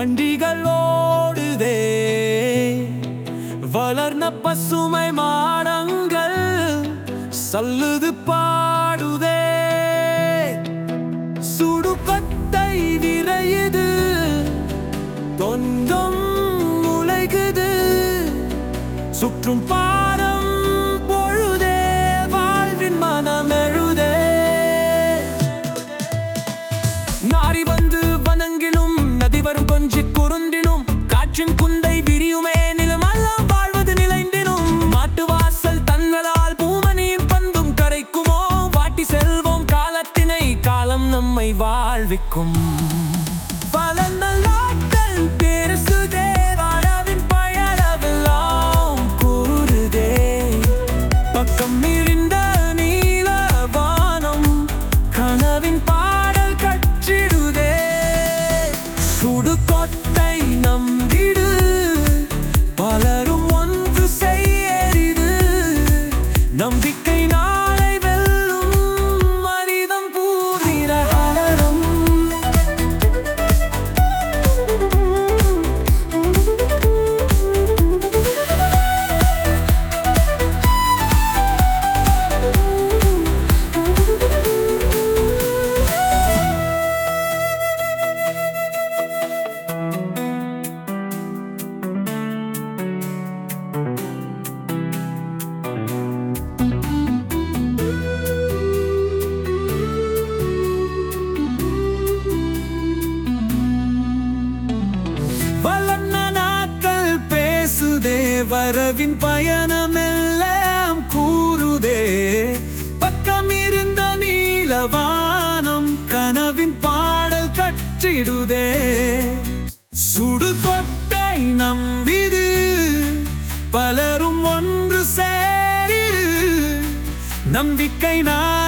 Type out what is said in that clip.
வண்டிகள் ஓடுதே வளர்ந்த பசுமை மாடங்கள் சல்லுது பாடுதே சுடுபத்தை விரையுது தொண்டம் உழைகுது சுற்றும் பாரம் பொழுதே வாழ்வின் மனமெழுதே நாரி வந்து வனங்கினும் நதி வரும் கொஞ்சி குறுந்தினும் காற்றின் குந்தை விரியுமே நிலமெல்லாம் வாழ்வது நிலைந்தினும் மாட்டு வாசல் தன்னலால் பூமணியின் பந்தும் கரைக்குமோ வாட்டி செல்வோம் காலத்தினை காலம் நம்மை வாழ்விக்கும் பல நாட்கள் பெருசுதே வாழவின் பயணவெல்லாம் கூறுதே பக்கம் இருந்த நீல வானம் கனவின் பாடல் கற்றிடுதே சுடுகொட்டை நம்பிடு பலரும் ஒன்று செய்யறிது நம்பிக்கை நாளை வெல்லும் மனிதம் பூரிர அலரும் வளர்ந்த நாட்கள் பேசுதே வரவின் பயணமெல்லாம் கூறுதே பக்கம் இருந்த நீலவானம் கனவின் பாடல் கற்றிடுதே சுடுகொட்டை நம்பிது பலரும் ஒன்று சேரிடு நம்பிக்கை நான்